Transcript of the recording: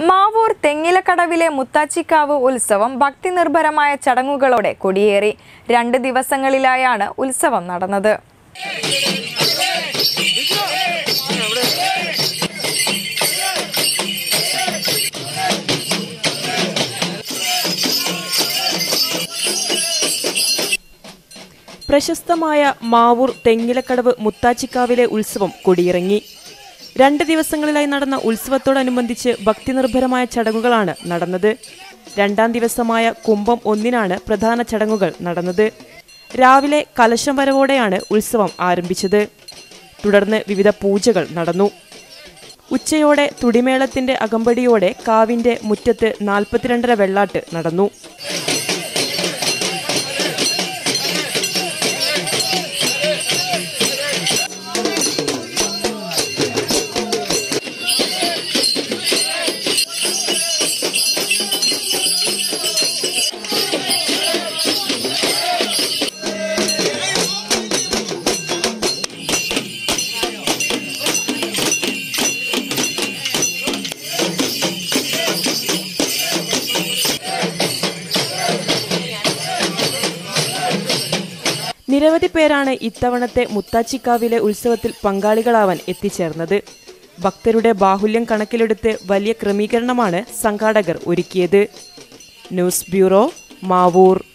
മാവൂർ തെങ്ങിലക്കടവിലെ മുത്താച്ചിക്കാവ് ഉത്സവം ഭക്തിനിർഭരമായ ചടങ്ങുകളോടെ കൊടിയേറി രണ്ട് ദിവസങ്ങളിലായാണ് ഉത്സവം നടന്നത് പ്രശസ്തമായ മാവൂർ തെങ്ങിലക്കടവ് മുത്താച്ചിക്കാവിലെ ഉത്സവം കൊടിയിറങ്ങി രണ്ട് ദിവസങ്ങളിലായി നടന്ന ഉത്സവത്തോടനുബന്ധിച്ച് ഭക്തിനിർഭരമായ ചടങ്ങുകളാണ് നടന്നത് രണ്ടാം ദിവസമായ കുംഭം ഒന്നിനാണ് പ്രധാന ചടങ്ങുകൾ നടന്നത് രാവിലെ കലശം വരവോടെയാണ് ഉത്സവം ആരംഭിച്ചത് തുടർന്ന് വിവിധ പൂജകൾ നടന്നു ഉച്ചയോടെ തുടിമേളത്തിന്റെ അകമ്പടിയോടെ കാവിന്റെ മുറ്റത്ത് നാൽപ്പത്തിരണ്ടര വെള്ളാട്ട് നടന്നു നിരവധി പേരാണ് ഇത്തവണത്തെ മുത്താച്ചിക്കാവിലെ ഉത്സവത്തിൽ പങ്കാളികളാവാൻ എത്തിച്ചേർന്നത് ഭക്തരുടെ ബാഹുല്യം കണക്കിലെടുത്ത് വലിയ ക്രമീകരണമാണ് സംഘാടകർ ഒരുക്കിയത് ന്യൂസ് ബ്യൂറോ മാവൂർ